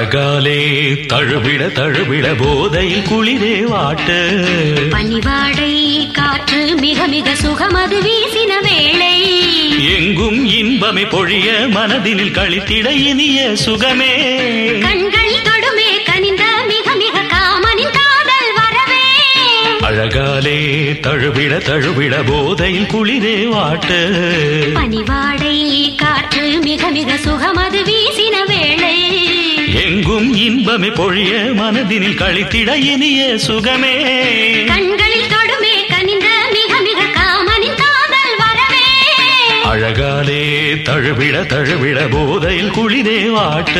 அழகாலே தழுவிட தழுவிட போதையில் குளிரே வாட்டு பனிவாடை காற்று மிக மிக சுகமது வீசின வேளை எங்கும் இன்பமே பொழிய மனதினில் கழித்திட இனிய சுகமே கண்கள் தொடுமே கனிந்த மிக மிக காமனின் காதல் வரவே அழகாலே தழுவிட தழுவிட போதையில் குளிரே வாட்டு பனிவாடை காற்று மிக மிக சுகமது வீசின வேளை எங்கும் இன்பமே பொழிய மனதினில் கழித்திட இனிய சுகமே கண்களில் தொடுமே கனிந்த மிக மிக காமனின் காதல் வரவே அழகாலே தழுவிட தழுவிட போதையில் குளிரே வாட்டு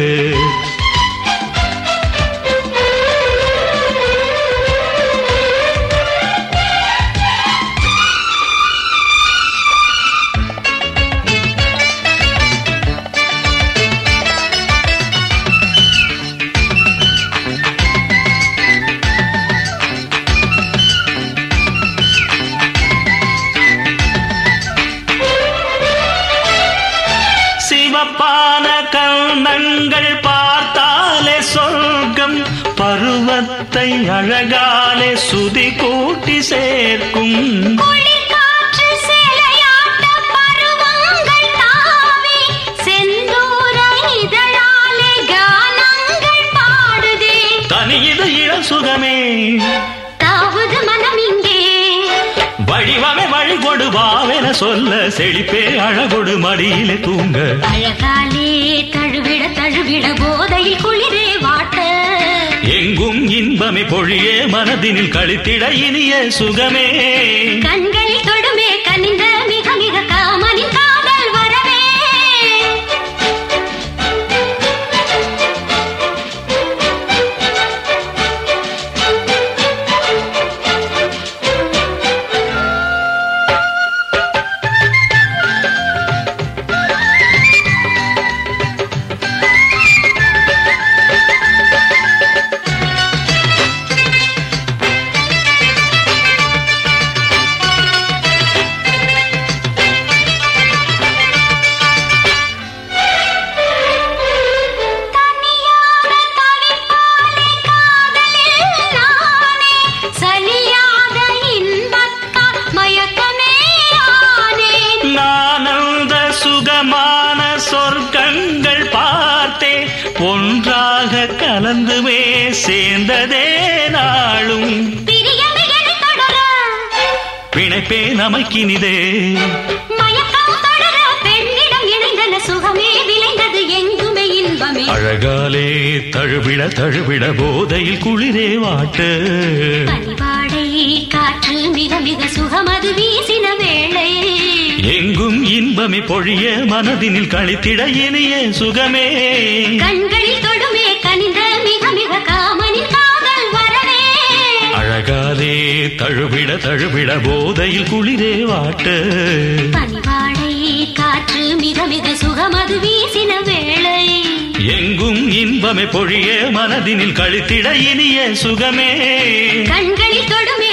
சிவப்பான கண்ணங்கள் பார்த்தாலே சொர்க்கம் பருவத்தை அழகாலே சுதி கூட்டி சேர்க்கும் குளிர் காற்று சேலையாட்ட பருவங்கள் தாவி செந்தூர இதழாலே கானங்கள் பாடுதே தனியிது இளம் சுகமே தாவது மனம் இங்கே வழிவமே வழி கொடுவாவென சொல்ல செழிப்பே அழகொடு மடியிலே தூங்க அழகாலே தழுவிட தழுவிட போதையில் குளிரே வாட்ட எங்கும் இன்பமே பொழிய மனதினில் கழித்திட இனிய சுகமே கண்களில் தொடுமே கனிந்த மிக மிக காமனின் காதல் வரவே தனியான தவிப்பாலே காதலில் நானே சலியாத இன்பத்தால் மயக்கமே ஆனேன் நானந்த சுகமான சொர்க்கங்கள் பார்த்தே ஒன்றாக கலந்துமே சேர்ந்ததே நாளும் பிரியமே என்னைத் தொடர பிணைப்பே நமக்கினிதே மயக்கம் தொடர பெண்ணிடம் இணைந்தன சுகமே விளைந்தது எங்குமே இன்பமே அழகாலே தழுவிட தழுவிட போதையில் குளிரே வாட்டு பனிவாடை காற்று மிக மிக சுகமது வீசின வேளை எங்கும் இன்பமே பொழிய மனதினில் கழித்திட இனிய சுகமே கண்களில் தொடுமே கனிந்த மிக மிக காமனின் காதல் வரவே அழகாலே தழுவிட தழுவிட போதையில் குளிரே வாட்டு பனிவாடை காற்று மிக மிக சுகமது வீசின வேளை எங்கும் இன்பமே பொழிய மனதினில் கழித்திட இனிய சுகமே கண்களில் தொடுமே